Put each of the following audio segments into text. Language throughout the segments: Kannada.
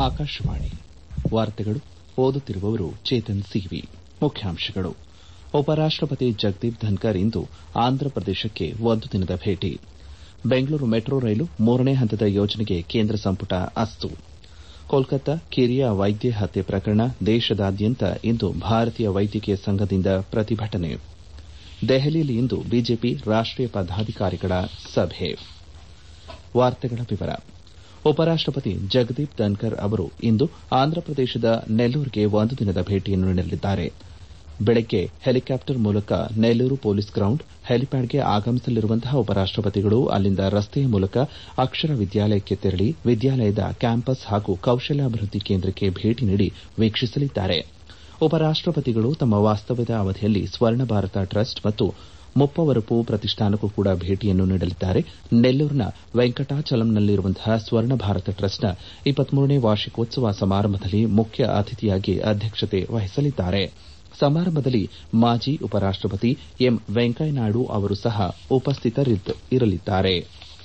ಆಕಾಶವಾಣಿ ವಾರ್ತೆಗಳು ಓದುತ್ತಿರುವವರು ಚೇತನ್ ಸಿವಿ ಮುಖ್ಯಾಂಶಗಳು ಉಪರಾಷ್ಟಪತಿ ಜಗದೀಪ್ ಧನ್ಕರ್ ಇಂದು ಆಂಧ್ರಪ್ರದೇಶಕ್ಕೆ ಒಂದು ದಿನದ ಭೇಟಿ ಬೆಂಗಳೂರು ಮೆಟ್ರೋ ರೈಲು ಮೂರನೇ ಹಂತದ ಯೋಜನೆಗೆ ಕೇಂದ್ರ ಸಂಪುಟ ಅಸ್ತು ಕೋಲ್ಕತ್ತಾ ಕಿರಿಯ ವೈದ್ಯೆ ಹತ್ಯೆ ಪ್ರಕರಣ ದೇಶದಾದ್ಯಂತ ಇಂದು ಭಾರತೀಯ ವೈದ್ಯಕೀಯ ಸಂಘದಿಂದ ಪ್ರತಿಭಟನೆ ದೆಹಲಿಯಲ್ಲಿ ಇಂದು ಬಿಜೆಪಿ ರಾಷ್ಟೀಯ ಪದಾಧಿಕಾರಿಗಳ ಸಭೆ ಉಪರಾಷ್ಟಪತಿ ಜಗದೀಪ್ ಧನ್ಕರ್ ಅವರು ಇಂದು ಆಂಧ್ರಪ್ರದೇಶದ ನೆಲ್ಲೂರಿಗೆ ಒಂದು ದಿನದ ಭೇಟಿಯನ್ನು ನೀಡಲಿದ್ದಾರೆ ಬೆಳಗ್ಗೆ ಹೆಲಿಕಾಪ್ಟರ್ ಮೂಲಕ ನೆಲ್ಲೂರು ಪೊಲೀಸ್ ಗ್ರೌಂಡ್ ಹೆಲಿಪ್ಯಾಡ್ಗೆ ಆಗಮಿಸಲಿರುವಂತಹ ಉಪರಾಷ್ಟಪತಿಗಳು ಅಲ್ಲಿಂದ ರಸ್ತೆಯ ಮೂಲಕ ಅಕ್ಷರ ವಿದ್ಯಾಲಯಕ್ಕೆ ತೆರಳಿ ವಿದ್ಯಾಲಯದ ಕ್ಯಾಂಪಸ್ ಹಾಗೂ ಕೌಶಲ್ಯಾಭಿವೃದ್ಧಿ ಕೇಂದ್ರಕ್ಕೆ ಭೇಟಿ ನೀಡಿ ವೀಕ್ಷಿಸಲಿದ್ದಾರೆ ಉಪರಾಷ್ಟಪತಿಗಳು ತಮ್ಮ ವಾಸ್ತವ್ಯದ ಅವಧಿಯಲ್ಲಿ ಸ್ವರ್ಣ ಭಾರತ ಟ್ರಸ್ಟ್ ಮತ್ತು ಮುಪ್ಪವರಪು ಪ್ರತಿಷ್ಠಾನಕ್ಕೂ ಕೂಡ ಭೇಟಿಯನ್ನು ನೀಡಲಿದ್ದಾರೆ ನೆಲ್ಲೂರಿನ ವೆಂಕಟಾಚಲಂನಲ್ಲಿರುವಂತಹ ಸ್ವರ್ಣ ಭಾರತ ಟ್ರಸ್ಟ್ನ ನೇ ವಾರ್ಷಿಕೋತ್ಸವ ಸಮಾರಂಭದಲ್ಲಿ ಮುಖ್ಯ ಅತಿಥಿಯಾಗಿ ಅಧ್ಯಕ್ಷತೆ ವಹಿಸಲಿದ್ದಾರೆ ಸಮಾರಂಭದಲ್ಲಿ ಮಾಜಿ ಉಪರಾಷ್ಟಪತಿ ಎಂ ವೆಂಕಯ್ಯನಾಯ್ಡು ಅವರು ಸಹ ಉಪಸ್ಥಿತರಿರಲಿದ್ದಾರೆ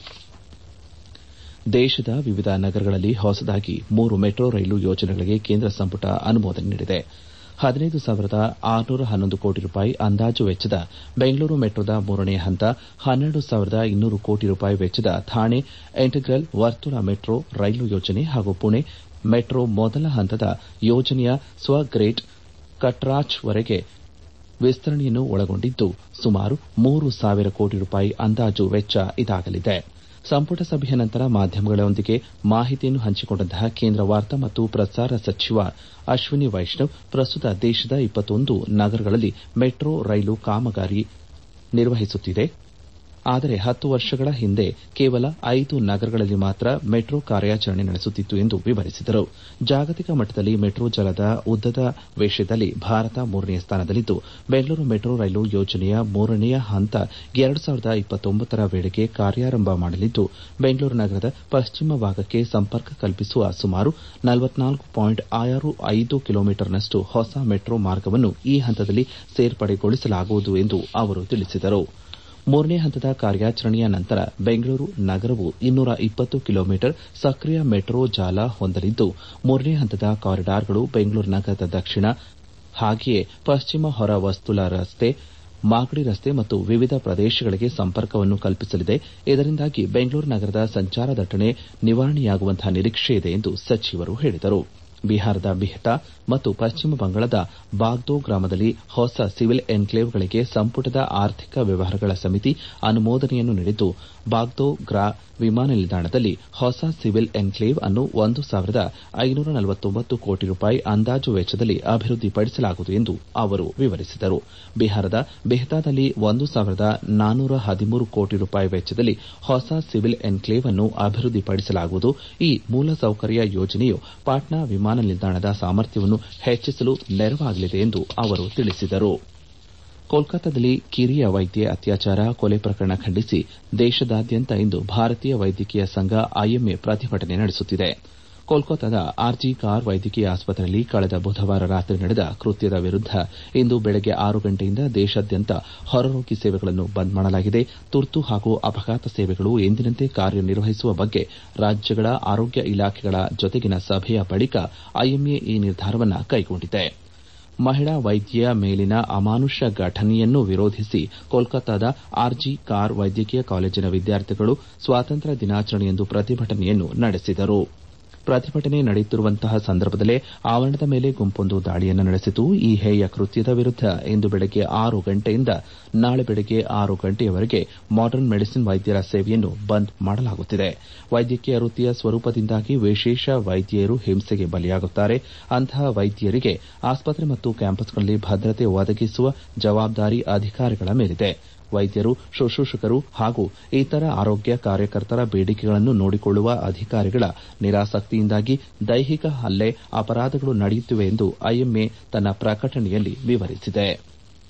ದೇಶದ ವಿವಿಧ ನಗರಗಳಲ್ಲಿ ಹೊಸದಾಗಿ ಮೂರು ಮೆಟ್ರೋ ರೈಲು ಯೋಜನೆಗಳಿಗೆ ಕೇಂದ್ರ ಸಂಪುಟ ಅನುಮೋದನೆ ನೀಡಿದೆ ಹದಿನೈದು ಸಾವಿರದ ಆರುನೂರ ಹನ್ನೊಂದು ಕೋಟಿ ರೂಪಾಯಿ ಅಂದಾಜು ವೆಚ್ಚದ ಬೆಂಗಳೂರು ಮೆಟ್ರೋದ ಮೂರನೇ ಹಂತ ಹನ್ನೆರಡು ಸಾವಿರದ ಇನ್ನೂರು ಕೋಟಿ ರೂಪಾಯಿ ವೆಚ್ಚದ ಥಾಣೆ ಇಂಟಿಗ್ರಲ್ ವರ್ತುಲ ಮೆಟ್ರೋ ರೈಲು ಯೋಜನೆ ಹಾಗೂ ಪುಣೆ ಮೆಟ್ರೋ ಮೊದಲ ಹಂತದ ಯೋಜನೆಯ ಸ್ವಗ್ರೇಟ್ ಕಟ್ರಾಚ್ವರೆಗೆ ವಿಸ್ತರಣೆಯನ್ನು ಒಳಗೊಂಡಿದ್ದು ಸುಮಾರು ಮೂರು ಸಾವಿರ ಕೋಟಿ ರೂಪಾಯಿ ಅಂದಾಜು ವೆಚ್ಚ ಇದಾಗಲಿದೆ ಸಂಪುಟ ಸಭೆಯ ನಂತರ ಮಾಧ್ಯಮಗಳೊಂದಿಗೆ ಮಾಹಿತಿಯನ್ನು ಹಂಚಿಕೊಂಡಂತಹ ಕೇಂದ್ರ ವಾರ್ತಾ ಮತ್ತು ಪ್ರಸಾರ ಸಚಿವ ಅಶ್ವಿನಿ ವೈಷ್ಣವ್ ಪ್ರಸ್ತುತ ದೇಶದ ನಗರಗಳಲ್ಲಿ ಮೆಟ್ರೋ ರೈಲು ಕಾಮಗಾರಿ ನಿರ್ವಹಿಸುತ್ತಿದೆ ಆದರೆ ಹತ್ತು ವರ್ಷಗಳ ಹಿಂದೆ ಕೇವಲ ಐದು ನಗರಗಳಲ್ಲಿ ಮಾತ್ರ ಮೆಟ್ರೋ ಕಾರ್ಯಾಚರಣೆ ನಡೆಸುತ್ತಿತ್ತು ಎಂದು ವಿವರಿಸಿದರು ಜಾಗತಿಕ ಮಟ್ಟದಲ್ಲಿ ಮೆಟ್ರೋ ಜಾಲದ ಉದ್ದದ ವಿಷಯದಲ್ಲಿ ಭಾರತ ಮೂರನೇ ಸ್ಥಾನದಲ್ಲಿದ್ದು ಬೆಂಗಳೂರು ಮೆಟ್ರೋ ರೈಲು ಯೋಜನೆಯ ಮೂರನೆಯ ಹಂತ ಎರಡು ಸಾವಿರದ ಇಪ್ಪತ್ತೊಂಬತ್ತರ ವೇಳೆಗೆ ಕಾರ್ಯಾರಂಭ ಮಾಡಲಿದ್ದು ಬೆಂಗಳೂರು ನಗರದ ಪಶ್ಚಿಮ ಭಾಗಕ್ಕೆ ಸಂಪರ್ಕ ಕಲ್ಪಿಸುವ ಸುಮಾರು ನಲವತ್ನಾಲ್ಕು ಪಾಯಿಂಟ್ ಆರು ಐದು ಕಿಲೋಮೀಟರ್ನಷ್ಟು ಹೊಸ ಮೆಟ್ರೋ ಮಾರ್ಗವನ್ನು ಈ ಹಂತದಲ್ಲಿ ಸೇರ್ಪಡೆಗೊಳಿಸಲಾಗುವುದು ಎಂದು ಅವರು ತಿಳಿಸಿದರು ಮೂರನೇ ಹಂತದ ಕಾರ್ಯಾಚರಣೆಯ ನಂತರ ಬೆಂಗಳೂರು ನಗರವು ಇನ್ನೂರ ಇಪ್ಪತ್ತು ಕಿಲೋಮೀಟರ್ ಸಕ್ರಿಯ ಮೆಟ್ರೋ ಜಾಲ ಹೊಂದಲಿದ್ದು ಮೂರನೇ ಹಂತದ ಕಾರಿಡಾರ್ಗಳು ಬೆಂಗಳೂರು ನಗರದ ದಕ್ಷಿಣ ಹಾಗೆಯೇ ಪಶ್ಚಿಮ ಹೊರ ವರ್ತುಲ ರಸ್ತೆ ಮಾಗಡಿ ರಸ್ತೆ ಮತ್ತು ವಿವಿಧ ಪ್ರದೇಶಗಳಿಗೆ ಸಂಪರ್ಕವನ್ನು ಕಲ್ಪಿಸಲಿದೆ ಇದರಿಂದಾಗಿ ಬೆಂಗಳೂರು ನಗರದ ಸಂಚಾರ ದಟ್ಟಣೆ ನಿವಾರಣೆಯಾಗುವಂತಹ ನಿರೀಕ್ಷೆಯಿದೆ ಎಂದು ಸಚಿವರು ಹೇಳಿದರು ಬಿಹಾರದ ಬಿಹ್ತಾ ಮತ್ತು ಪಶ್ಚಿಮ ಬಂಗಾಳದ ಬಾಗ್ದೋ ಗ್ರಾಮದಲ್ಲಿ ಹೊಸ ಸಿವಿಲ್ ಎನ್ಕ್ಲೇವ್ಗಳಿಗೆ ಸಂಪುಟದ ಆರ್ಥಿಕ ವ್ಯವಹಾರಗಳ ಸಮಿತಿ ಅನುಮೋದನೆಯನ್ನು ನೀಡಿದ್ದು ಬಾಗ್ದೋಗ್ರಾ ವಿಮಾನ ನಿಲ್ದಾಣದಲ್ಲಿ ಹೊಸ ಸಿವಿಲ್ ಎನ್ಕ್ಲೇವ್ ಅನ್ನು ಒಂದು ಸಾವಿರದ ಐನೂರ ನಲವತ್ತೊಂಬತ್ತು ಕೋಟಿ ರೂಪಾಯಿ ಅಂದಾಜು ವೆಚ್ಚದಲ್ಲಿ ಅಭಿವೃದ್ದಿಪಡಿಸಲಾಗುವುದು ಎಂದು ಅವರು ವಿವರಿಸಿದರು ಬಿಹಾರದ ಬೆಹ್ತಾದಲ್ಲಿ ಒಂದು ಸಾವಿರದ ನಾನ್ನೂರ ಹದಿಮೂರು ಕೋಟಿ ರೂಪಾಯಿ ವೆಚ್ಚದಲ್ಲಿ ಹೊಸ ಸಿವಿಲ್ ಎನ್ಕ್ಲೇವ್ ಅನ್ನು ಅಭಿವೃದ್ದಿಪಡಿಸಲಾಗುವುದು ಈ ಮೂಲಸೌಕರ್ಯ ಯೋಜನೆಯು ಪಾಟ್ನಾ ವಿಮಾನ ನಿಲ್ದಾಣದ ಸಾಮರ್ಥ್ಯವನ್ನು ಹೆಚ್ಚಿಸಲು ನೆರವಾಗಲಿದೆ ಎಂದು ಅವರು ತಿಳಿಸಿದರು ಕೋಲ್ಕತ್ತಾದಲ್ಲಿ ಕಿರಿಯ ವೈದ್ಯೆ ಅತ್ಯಾಚಾರ ಕೊಲೆ ಪ್ರಕರಣ ಖಂಡಿಸಿ ದೇಶದಾದ್ಯಂತ ಇಂದು ಭಾರತೀಯ ವೈದ್ಯಕೀಯ ಸಂಘ ಐಎಂಎ ಪ್ರತಿಭಟನೆ ನಡೆಸುತ್ತಿದೆ ಕೋಲ್ಕತ್ತಾದ ಆರ್ಜಿ ಕಾರ್ ವೈದ್ಯಕೀಯ ಆಸ್ಪತ್ರೆಯಲ್ಲಿ ಕಳೆದ ಬುಧವಾರ ರಾತ್ರಿ ನಡೆದ ಕೃತ್ಯದ ವಿರುದ್ದ ಇಂದು ಬೆಳಗ್ಗೆ ಆರು ಗಂಟೆಯಿಂದ ದೇಶಾದ್ಯಂತ ಹೊರರೋಗಿ ಸೇವೆಗಳನ್ನು ಬಂದ್ ಮಾಡಲಾಗಿದೆ ತುರ್ತು ಹಾಗೂ ಅಪಘಾತ ಸೇವೆಗಳು ಎಂದಿನಂತೆ ಕಾರ್ಯನಿರ್ವಹಿಸುವ ಬಗ್ಗೆ ರಾಜ್ಯಗಳ ಆರೋಗ್ಯ ಇಲಾಖೆಗಳ ಜೊತೆಗಿನ ಸಭೆಯ ಬಳಿಕ ಐಎಂಎ ಈ ನಿರ್ಧಾರವನ್ನು ಕೈಗೊಂಡಿದೆ ಮಹಿಳಾ ವೈದ್ಯೆಯ ಮೇಲಿನ ಅಮಾನುಷ ಘಟನೆಯನ್ನು ವಿರೋಧಿಸಿ ಕೋಲ್ಕತ್ತಾದ ಆರ್ಜಿ ಕಾರ್ ವೈದ್ಯಕೀಯ ಕಾಲೇಜಿನ ವಿದ್ಯಾರ್ಥಿಗಳು ಸ್ವಾತಂತ್ರ್ಯ ದಿನಾಚರಣೆಯಂದು ಪ್ರತಿಭಟನೆಯನ್ನು ನಡೆಸಿದರು ಪ್ರತಿಭಟನೆ ನಡೆಯುತ್ತಿರುವಂತಹ ಸಂದರ್ಭದಲ್ಲೇ ಆವರಣದ ಮೇಲೆ ಗುಂಪೊಂದು ದಾಳಿಯನ್ನು ನಡೆಸಿತು ಈ ಹೇಯ ಕೃತ್ಯದ ವಿರುದ್ದ ಇಂದು ಬೆಳಗ್ಗೆ ಆರು ಗಂಟೆಯಿಂದ ನಾಳೆ ಬೆಳಗ್ಗೆ ಆರು ಗಂಟೆಯವರೆಗೆ ಮಾಡರ್ನ್ ಮೆಡಿಸಿನ್ ವೈದ್ಯರ ಸೇವೆಯನ್ನು ಬಂದ್ ಮಾಡಲಾಗುತ್ತಿದೆ ವೈದ್ಯಕೀಯ ವೃತ್ತಿಯ ಸ್ವರೂಪದಿಂದಾಗಿ ವಿಶೇಷ ವೈದ್ಯರು ಹಿಂಸೆಗೆ ಬಲಿಯಾಗುತ್ತಾರೆ ಅಂತಹ ವೈದ್ಯರಿಗೆ ಆಸ್ಪತ್ರೆ ಮತ್ತು ಕ್ಯಾಂಪಸ್ಗಳಲ್ಲಿ ಭದ್ರತೆ ಒದಗಿಸುವ ಜವಾಬ್ದಾರಿ ಅಧಿಕಾರಿಗಳ ಮೇಲಿದೆ ವೈದ್ಯರು ಶುಶ್ರೂಷಕರು ಹಾಗೂ ಇತರ ಆರೋಗ್ಯ ಕಾರ್ಯಕರ್ತರ ಬೇಡಿಕೆಗಳನ್ನು ನೋಡಿಕೊಳ್ಳುವ ಅಧಿಕಾರಿಗಳ ನಿರಾಸಕ್ತಿಯಿಂದಾಗಿ ದೈಹಿಕ ಹಲ್ಲೆ ಅಪರಾಧಗಳು ನಡೆಯುತ್ತಿವೆ ಎಂದು ಐಎಂಎ ತನ್ನ ಪ್ರಕಟಣೆಯಲ್ಲಿ ವಿವರಿಸಿದೆ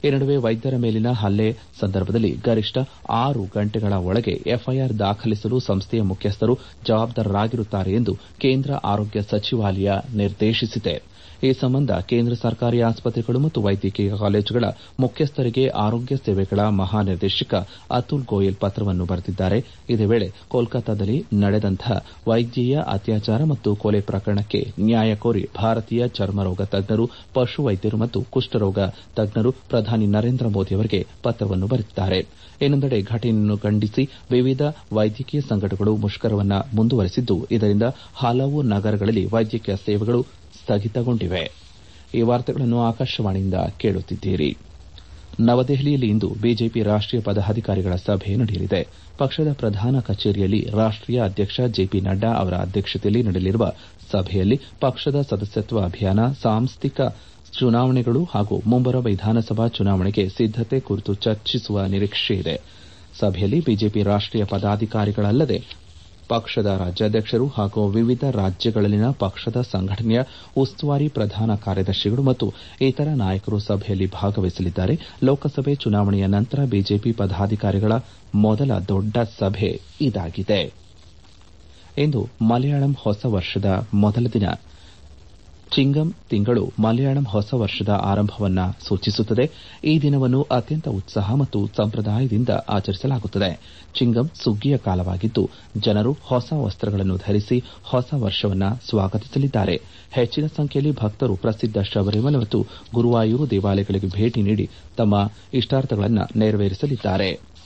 ಈ ನಡುವೆ ವೈದ್ಯರ ಮೇಲಿನ ಹಲ್ಲೆ ಸಂದರ್ಭದಲ್ಲಿ ಗರಿಷ್ಠ ಆರು ಗಂಟೆಗಳ ಒಳಗೆ ಎಫ್ಐಆರ್ ದಾಖಲಿಸಲು ಸಂಸ್ಥೆಯ ಮುಖ್ಯಸ್ಥರು ಜವಾಬ್ದಾರರಾಗಿರುತ್ತಾರೆ ಎಂದು ಕೇಂದ್ರ ಆರೋಗ್ಯ ಸಚಿವಾಲಯ ನಿರ್ದೇಶಿಸಿದೆ ಈ ಸಂಬಂಧ ಕೇಂದ್ರ ಸರ್ಕಾರಿ ಆಸ್ಪತ್ರೆಗಳು ಮತ್ತು ವೈದ್ಯಕೀಯ ಕಾಲೇಜುಗಳ ಮುಖ್ಯಸ್ಥರಿಗೆ ಆರೋಗ್ಯ ಸೇವೆಗಳ ಮಹಾನಿರ್ದೇಶಕ ಅತುಲ್ ಗೋಯಲ್ ಪತ್ರವನ್ನು ಬರೆದಿದ್ದಾರೆ ಇದೇ ವೇಳೆ ಕೋಲ್ಕತಾದಲ್ಲಿ ನಡೆದಂತಹ ವೈದ್ಯಕೀಯ ಅತ್ಯಾಚಾರ ಮತ್ತು ಕೊಲೆ ಪ್ರಕರಣಕ್ಕೆ ನ್ಯಾಯ ಕೋರಿ ಭಾರತೀಯ ಚರ್ಮರೋಗ ತಜ್ಞರು ಪಶು ವೈದ್ಯರು ಮತ್ತು ಕುಷ್ಠರೋಗ ತಜ್ಞರು ಪ್ರಧಾನಿ ನರೇಂದ್ರ ಮೋದಿ ಅವರಿಗೆ ಪತ್ರವನ್ನು ಬರೆದಿದ್ದಾರೆ ಇನ್ನೊಂದೆಡೆ ಘಟನೆಯನ್ನು ಖಂಡಿಸಿ ವಿವಿಧ ವೈದ್ಯಕೀಯ ಸಂಘಟನೆಗಳು ಮುಷ್ಕರವನ್ನು ಮುಂದುವರೆಸಿದ್ದು ಇದರಿಂದ ಹಲವು ನಗರಗಳಲ್ಲಿ ವೈದ್ಯಕೀಯ ಸೇವೆಗಳು ಸ್ಥಗಿತಗೊಂಡಿವೆ ಈ ವಾರ್ತೆಗಳನ್ನು ಆಕಾಶವಾಣಿಯಿಂದ ಕೇಳುತ್ತಿದ್ದೀರಿ ನವದೆಹಲಿಯಲ್ಲಿ ಇಂದು ಬಿಜೆಪಿ ರಾಷ್ಟೀಯ ಪದಾಧಿಕಾರಿಗಳ ಸಭೆ ನಡೆಯಲಿದೆ ಪಕ್ಷದ ಪ್ರಧಾನ ಕಚೇರಿಯಲ್ಲಿ ರಾಷ್ಟೀಯ ಅಧ್ಯಕ್ಷ ಜೆಪಿ ನಡ್ಡಾ ಅವರ ಅಧ್ಯಕ್ಷತೆಯಲ್ಲಿ ನಡೆಯಲಿರುವ ಸಭೆಯಲ್ಲಿ ಪಕ್ಷದ ಸದಸ್ಯತ್ವ ಅಭಿಯಾನ ಸಾಂಸ್ಥಿಕ ಚುನಾವಣೆಗಳು ಹಾಗೂ ಮುಂಬರುವ ವಿಧಾನಸಭಾ ಚುನಾವಣೆಗೆ ಸಿದ್ದತೆ ಕುರಿತು ಚರ್ಚಿಸುವ ನಿರೀಕ್ಷೆಯಿದೆ ಸಭೆಯಲ್ಲಿ ಬಿಜೆಪಿ ರಾಷ್ಟೀಯ ಪದಾಧಿಕಾರಿಗಳಲ್ಲದೆ ಪಕ್ಷದ ರಾಜ್ಯಾಧ್ಯಕ್ಷರು ಹಾಗೂ ವಿವಿಧ ರಾಜ್ಯಗಳಲ್ಲಿನ ಪಕ್ಷದ ಸಂಘಟನೆಯ ಉಸ್ತುವಾರಿ ಪ್ರಧಾನ ಕಾರ್ಯದರ್ಶಿಗಳು ಮತ್ತು ಇತರ ನಾಯಕರು ಸಭೆಯಲ್ಲಿ ಭಾಗವಹಿಸಲಿದ್ದಾರೆ ಲೋಕಸಭೆ ಚುನಾವಣೆಯ ನಂತರ ಬಿಜೆಪಿ ಪದಾಧಿಕಾರಿಗಳ ಮೊದಲ ದೊಡ್ಡ ಸಭೆ ಇದಾಗಿದೆ ಇಂದು ಮಲಯಾಳಂ ಹೊಸ ವರ್ಷದ ಮೊದಲ ದಿನ ಚಿಂಗಂ ತಿಂಗಳು ಮಲಯಾಳಂ ಹೊಸ ವರ್ಷದ ಆರಂಭವನ್ನು ಸೂಚಿಸುತ್ತದೆ ಈ ದಿನವನ್ನು ಅತ್ಯಂತ ಉತ್ಸಾಹ ಮತ್ತು ಸಂಪ್ರದಾಯದಿಂದ ಆಚರಿಸಲಾಗುತ್ತದೆ ಚಿಂಗಂ ಸುಗ್ಗಿಯ ಕಾಲವಾಗಿದ್ದು ಜನರು ಹೊಸ ವಸ್ತ್ರಗಳನ್ನು ಧರಿಸಿ ಹೊಸ ವರ್ಷವನ್ನು ಸ್ವಾಗತಿಸಲಿದ್ದಾರೆ ಹೆಚ್ಚಿನ ಸಂಖ್ಯೆಯಲ್ಲಿ ಭಕ್ತರು ಪ್ರಸಿದ್ದ ಶಬರಿಮಲೆ ಮತ್ತು ಗುರುವಾಯೂರು ದೇವಾಲಯಗಳಿಗೆ ಭೇಟಿ ನೀಡಿ ತಮ್ಮ ಇಷ್ಟಾರ್ಥಗಳನ್ನು ನೆರವೇರಿಸಲಿದ್ದಾರೆ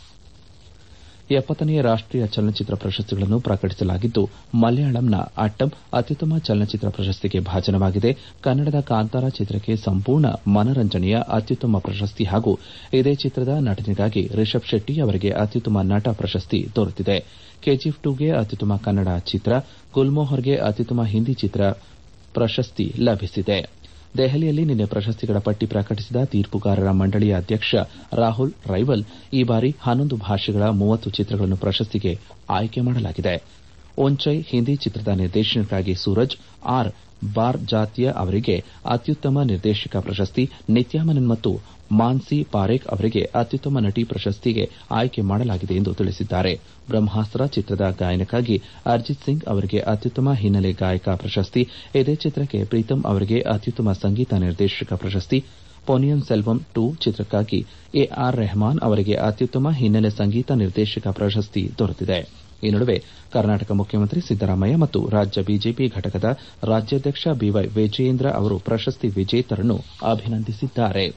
ಎಪ್ಪತ್ತನೇ ರಾಷ್ಟೀಯ ಚಲನಚಿತ್ರ ಪ್ರಶಸ್ತಿಗಳನ್ನು ಪ್ರಕಟಿಸಲಾಗಿದ್ದು ಮಲಯಾಳಂನ ಅಟ್ಟಂ ಅತ್ಯುತ್ತಮ ಚಲನಚಿತ್ರ ಪ್ರಶಸ್ತಿಗೆ ಭಾಜನವಾಗಿದೆ ಕನ್ನಡದ ಕಾಂತಾರ ಚಿತ್ರಕ್ಕೆ ಸಂಪೂರ್ಣ ಮನರಂಜನೆಯ ಅತ್ಯುತ್ತಮ ಪ್ರಶಸ್ತಿ ಹಾಗೂ ಇದೇ ಚಿತ್ರದ ನಟನೆಗಾಗಿ ರಿಷಬ್ ಶೆಟ್ಟಿ ಅವರಿಗೆ ಅತ್ಯುತ್ತಮ ನಟ ಪ್ರಶಸ್ತಿ ದೊರೆತಿದೆ ಕೆಜಿಎಫ್ ಟೂಗೆ ಅತ್ಯುತ್ತಮ ಕನ್ನಡ ಚಿತ್ರ ಗುಲ್ಮೋಹರ್ಗೆ ಅತ್ಯುತ್ತಮ ಹಿಂದಿ ಚಿತ್ರ ಪ್ರಶಸ್ತಿ ಲಭಿಸಿದೆ ದೆಹಲಿಯಲ್ಲಿ ನಿನ್ನೆ ಪ್ರಶಸ್ತಿಗಳ ಪಟ್ಟಿ ಪ್ರಕಟಿಸಿದ ತೀರ್ಪುಗಾರರ ಮಂಡಳಿಯ ಅಧ್ಯಕ್ಷ ರಾಹುಲ್ ರೈವಲ್ ಈ ಬಾರಿ ಹನ್ನೊಂದು ಭಾಷೆಗಳ ಮೂವತ್ತು ಚಿತ್ರಗಳನ್ನು ಪ್ರಶಸ್ತಿಗೆ ಆಯ್ಕೆ ಮಾಡಲಾಗಿದೆ ಒಂಚೈ ಹಿಂದಿ ಚಿತ್ರದ ನಿರ್ದೇಶನಕ್ಕಾಗಿ ಸೂರಜ್ ಆರ್ ಬಾರ್ಜಾತ್ಯ ಅವರಿಗೆ ಅತ್ಯುತ್ತಮ ನಿರ್ದೇಶಕ ಪ್ರಶಸ್ತಿ ನಿತ್ಯಾಮನನ್ ಮತ್ತು ಮಾನ್ಸಿ ಪಾರೇಖ್ ಅವರಿಗೆ ಅತ್ಯುತ್ತಮ ನಟಿ ಪ್ರಶಸ್ತಿಗೆ ಆಯ್ಕೆ ಮಾಡಲಾಗಿದೆ ಎಂದು ತಿಳಿಸಿದ್ದಾರೆ ಬ್ರಹ್ಮಾಸ್ತ್ರ ಚಿತ್ರದ ಗಾಯನಕ್ಕಾಗಿ ಅರ್ಜಿತ್ ಸಿಂಗ್ ಅವರಿಗೆ ಅತ್ಯುತ್ತಮ ಹಿನ್ನೆಲೆ ಗಾಯಕ ಪ್ರಶಸ್ತಿ ಇದೇ ಚಿತ್ರಕ್ಕೆ ಪ್ರೀತಂ ಅವರಿಗೆ ಅತ್ಯುತ್ತಮ ಸಂಗೀತ ನಿರ್ದೇಶಕ ಪ್ರಶಸ್ತಿ ಪೊನಿಯನ್ ಸೆಲ್ವಂ ಟು ಚಿತ್ರಕ್ಕಾಗಿ ಎಆರ್ ರೆಹಮಾನ್ ಅವರಿಗೆ ಅತ್ಯುತ್ತಮ ಹಿನ್ನೆಲೆ ಸಂಗೀತ ನಿರ್ದೇಶಕ ಪ್ರಶಸ್ತಿ ದೊರೆತಿದೆ ಈ ನಡುವೆ ಕರ್ನಾಟಕ ಮುಖ್ಯಮಂತ್ರಿ ಸಿದ್ದರಾಮಯ್ಯ ಮತ್ತು ರಾಜ್ಯ ಬಿಜೆಪಿ ಘಟಕದ ರಾಜ್ಯಾಧ್ಯಕ್ಷ ಬಿವೈ ವಿಜಯೇಂದ್ರ ಅವರು ಪ್ರಶಸ್ತಿ ವಿಜೇತರನ್ನು ಅಭಿನಂದಿಸಿದ್ದಾರೆ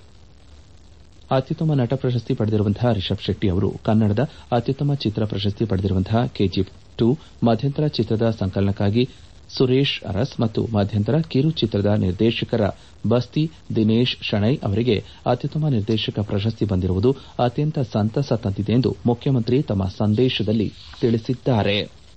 ಅತ್ಯುತ್ತಮ ನಟ ಪ್ರಶಸ್ತಿ ಪಡೆದಿರುವಂತಹ ರಿಷಬ್ ಶೆಟ್ಟಿ ಅವರು ಕನ್ನಡದ ಅತ್ಯುತ್ತಮ ಚಿತ್ರ ಪ್ರಶಸ್ತಿ ಪಡೆದಿರುವಂತಹ ಕೆಜಿಎಫ್ ಟು ಮಧ್ಯಂತರ ಚಿತ್ರದ ಸಂಕಲನಕ್ಕಾಗಿ ಸುರೇಶ್ ಅರಸ್ ಮತ್ತು ಮಧ್ಯಂತರ ಕಿರು ಚಿತ್ರದ ನಿರ್ದೇಶಕರ ಬಸ್ತಿ ದಿನೇಶ್ ಶಣೈ ಅವರಿಗೆ ಅತ್ಯುತ್ತಮ ನಿರ್ದೇಶಕ ಪ್ರಶಸ್ತಿ ಬಂದಿರುವುದು ಅತ್ಯಂತ ಸಂತಸ ತಂದಿದೆ ಎಂದು ಮುಖ್ಯಮಂತ್ರಿ ತಮ್ಮ ಸಂದೇಶದಲ್ಲಿ ತಿಳಿಸಿದ್ದಾರೆ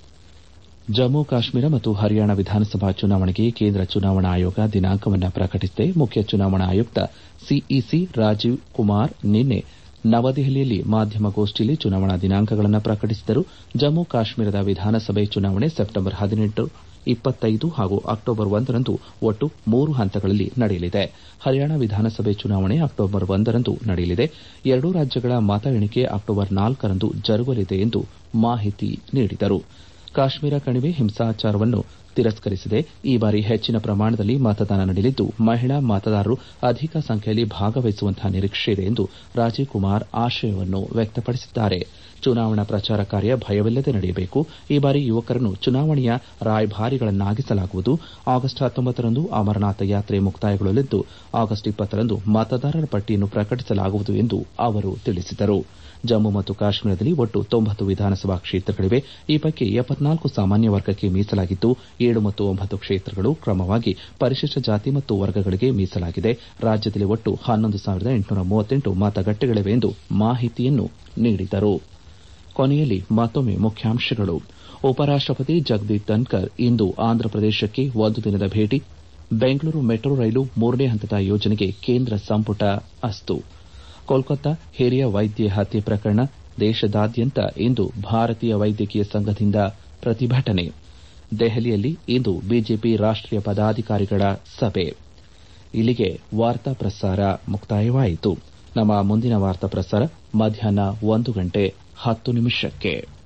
ಜಮ್ಮು ಕಾಶ್ಮೀರ ಮತ್ತು ಹರಿಯಾಣ ವಿಧಾನಸಭಾ ಚುನಾವಣೆಗೆ ಕೇಂದ್ರ ಚುನಾವಣಾ ಆಯೋಗ ದಿನಾಂಕವನ್ನು ಪ್ರಕಟಿಸಿದೆ ಮುಖ್ಯ ಚುನಾವಣಾ ಆಯುಕ್ತ ಸಿಇಸಿ ರಾಜೀವ್ ಕುಮಾರ್ ನಿನ್ನೆ ನವದೆಹಲಿಯಲ್ಲಿ ಮಾಧ್ಯಮಗೋಷ್ಠಿಯಲ್ಲಿ ಚುನಾವಣಾ ದಿನಾಂಕಗಳನ್ನು ಪ್ರಕಟಿಸಿದರು ಜಮ್ಮು ಕಾಶ್ಮೀರದ ವಿಧಾನಸಭೆ ಚುನಾವಣೆ ಸೆಪ್ಟೆಂಬರ್ ಹದಿನೆಂಟು ಇಪ್ಪತ್ತೈದು ಹಾಗೂ ಅಕ್ಟೋಬರ್ ಒಂದರಂದು ಒಟ್ಟು ಮೂರು ಹಂತಗಳಲ್ಲಿ ನಡೆಯಲಿದೆ ಹರಿಯಾಣ ವಿಧಾನಸಭೆ ಚುನಾವಣೆ ಅಕ್ಟೋಬರ್ ಒಂದರಂದು ನಡೆಯಲಿದೆ ಎರಡೂ ರಾಜ್ಯಗಳ ಮತ ಎಣಿಕೆ ಅಕ್ಟೋಬರ್ ನಾಲ್ಕರಂದು ಜರುಗಲಿದೆ ಎಂದು ಮಾಹಿತಿ ನೀಡಿದರು ಕಾಶ್ಮೀರ ಕಣಿವೆ ಹಿಂಸಾಚಾರವನ್ನು ತಿರಸ್ಕರಿಸಿದೆ ಈ ಬಾರಿ ಹೆಚ್ಚಿನ ಪ್ರಮಾಣದಲ್ಲಿ ಮತದಾನ ನಡೆಯಲಿದ್ದು ಮಹಿಳಾ ಮತದಾರರು ಅಧಿಕ ಸಂಖ್ಯೆಯಲ್ಲಿ ಭಾಗವಹಿಸುವಂತಹ ನಿರೀಕ್ಷೆಯಿದೆ ಎಂದು ರಾಜೀವ್ ಕುಮಾರ್ ಆಶಯವನ್ನು ವ್ಯಕ್ತಪಡಿಸಿದ್ದಾರೆ ಚುನಾವಣಾ ಪ್ರಚಾರ ಕಾರ್ಯ ಭಯವಿಲ್ಲದೆ ನಡೆಯಬೇಕು ಈ ಬಾರಿ ಯುವಕರನ್ನು ಚುನಾವಣೆಯ ರಾಯಭಾರಿಗಳನ್ನಾಗಿಸಲಾಗುವುದು ಆಗಸ್ಟ್ ಹತ್ತೊಂಬತ್ತರಂದು ಅಮರನಾಥ ಯಾತ್ರೆ ಮುಕ್ತಾಯಗೊಳ್ಳಲಿದ್ದು ಆಗಸ್ಟ್ ಇಪ್ಪತ್ತರಂದು ಮತದಾರರ ಪಟ್ಟಿಯನ್ನು ಪ್ರಕಟಿಸಲಾಗುವುದು ಎಂದು ಅವರು ತಿಳಿಸಿದರು ಜಮ್ಮು ಮತ್ತು ಕಾಶ್ಮೀರದಲ್ಲಿ ಒಟ್ಟು ತೊಂಬತ್ತು ವಿಧಾನಸಭಾ ಕ್ಷೇತ್ರಗಳಿವೆ ಈ ಪೈಕಿ ಎಪ್ಪತ್ನಾಲ್ಕು ಸಾಮಾನ್ಯ ವರ್ಗಕ್ಕೆ ಮೀಸಲಾಗಿದ್ದು ಏಳು ಮತ್ತು ಒಂಬತ್ತು ಕ್ಷೇತ್ರಗಳು ಕ್ರಮವಾಗಿ ಪರಿಶಿಷ್ಟ ಜಾತಿ ಮತ್ತು ವರ್ಗಗಳಿಗೆ ಮೀಸಲಾಗಿದೆ ರಾಜ್ಯದಲ್ಲಿ ಒಟ್ಟು ಹನ್ನೊಂದು ಸಾವಿರದ ಎಂಟುನೂರ ಮೂವತ್ತೆಂಟು ಮತಗಟ್ಟೆಗಳಿವೆ ಎಂದು ಮಾಹಿತಿಯನ್ನು ನೀಡಿದರು ಕೊನೆಯಲ್ಲಿ ಮತ್ತೊಮ್ಮೆ ಮುಖ್ಯಾಂಶಗಳು ಉಪರಾಷ್ಟಪತಿ ಜಗದೀಪ್ ಧನ್ಕರ್ ಇಂದು ಆಂಧ್ರಪ್ರದೇಶಕ್ಕೆ ಒಂದು ದಿನದ ಭೇಟಿ ಬೆಂಗಳೂರು ಮೆಟ್ರೋ ರೈಲು ಮೂರನೇ ಹಂತದ ಯೋಜನೆಗೆ ಕೇಂದ್ರ ಸಂಪುಟ ಅಸ್ತು ಕೋಲ್ಕತ್ತಾ ಹಿರಿಯ ವೈದ್ಯೆ ಹತ್ಯೆ ಪ್ರಕರಣ ದೇಶದಾದ್ಯಂತ ಇಂದು ಭಾರತೀಯ ವೈದ್ಯಕೀಯ ಸಂಘದಿಂದ ಪ್ರತಿಭಟನೆ ದೆಹಲಿಯಲ್ಲಿ ಇಂದು ಬಿಜೆಪಿ ರಾಷ್ಟೀಯ ಪದಾಧಿಕಾರಿಗಳ ಸಭೆ ಇಲ್ಲಿಗೆ ವಾರ್ತಾ ಪ್ರಸಾರ ಮುಕ್ತಾಯವಾಯಿತು ನಮ್ಮ ಮುಂದಿನ ವಾರ್ತಾ ಪ್ರಸಾರ ಮಧ್ಯಾಹ್ನ ಒಂದು ಗಂಟೆ ಹತ್ತು ನಿಮಿಷಕ್ಕೆ